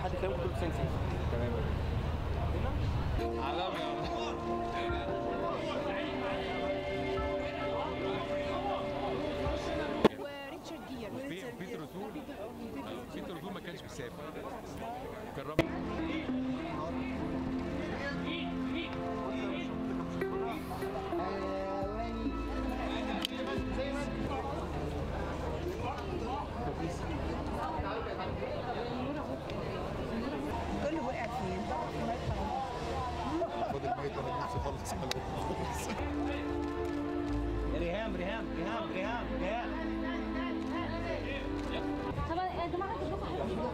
حد يكلمك تقول له سنسي تمام وريتشارد جير بيتر رسول بيتر رسول ما كانش بيسافر كان رابط كله وقع فين فاضل ميت انا نفسي اخلص خلاص ريهام ريهام ريهام ريهام ريهام طبعا يا جماعه الدفعه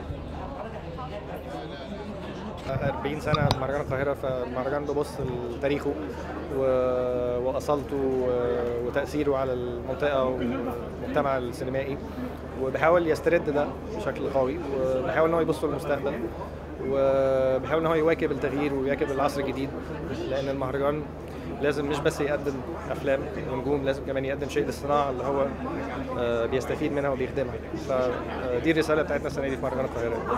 40 سنة مهرجان القاهرة فالمهرجان ببص لتاريخه و- وأصالته و- وتأثيره على المنطقة والمجتمع السينمائي وبيحاول يسترد ده بشكل قوي وبيحاول إن هو يبص للمستقبل وبيحاول إن هو يواكب التغيير ويواكب العصر الجديد لأن المهرجان لازم مش بس يقدم أفلام ونجوم لازم كمان يقدم شيء للصناعة اللي هو آه، بيستفيد منها وبيخدمها فدي الرسالة بتاعتنا السنة دي في مهرجان القاهرة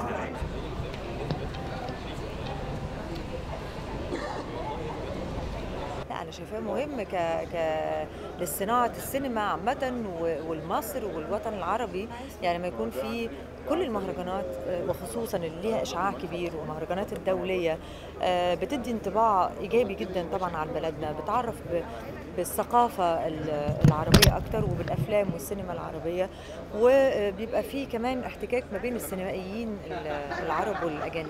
لا انا شايفاه مهم ك ك للصناعه السينما عامه و- والمصر والوطن العربي يعني ما يكون في كل المهرجانات آه، وخصوصا اللي ليها اشعاع كبير والمهرجانات الدوليه آه، بتدي انطباع ايجابي جدا طبعا على بلدنا بتعرف ب- بالثقافه ال- العربيه اكتر وبالافلام والسينما العربيه وبيبقى في كمان احتكاك ما بين السينمائيين ال- العرب والاجانب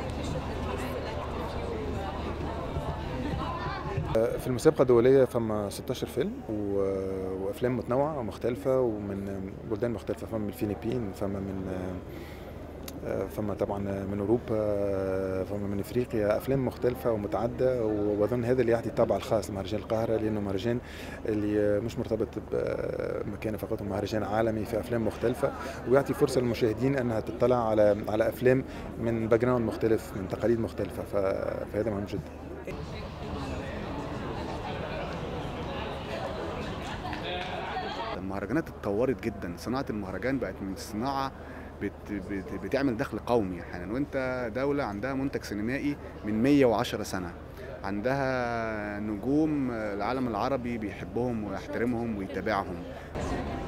في المسابقة الدولية فما 16 فيلم و- وأفلام متنوعة ومختلفة ومن بلدان مختلفة فما من الفلبين فما من فما طبعا من أوروبا فما من إفريقيا أفلام مختلفة ومتعددة وأظن هذا اللي يعطي الطابع الخاص لمهرجان القاهرة لأنه مهرجان اللي مش مرتبط بمكانه فقط هو مهرجان عالمي في أفلام مختلفة ويعطي فرصة للمشاهدين أنها تطلع على على أفلام من باك جراوند مختلف من تقاليد مختلفة ف- فهذا مهم جدا المهرجانات اتطورت جدا صناعه المهرجان بقت من صناعه بت بت بتعمل دخل قومي احيانا وانت دوله عندها منتج سينمائي من 110 سنه عندها نجوم العالم العربي بيحبهم ويحترمهم ويتابعهم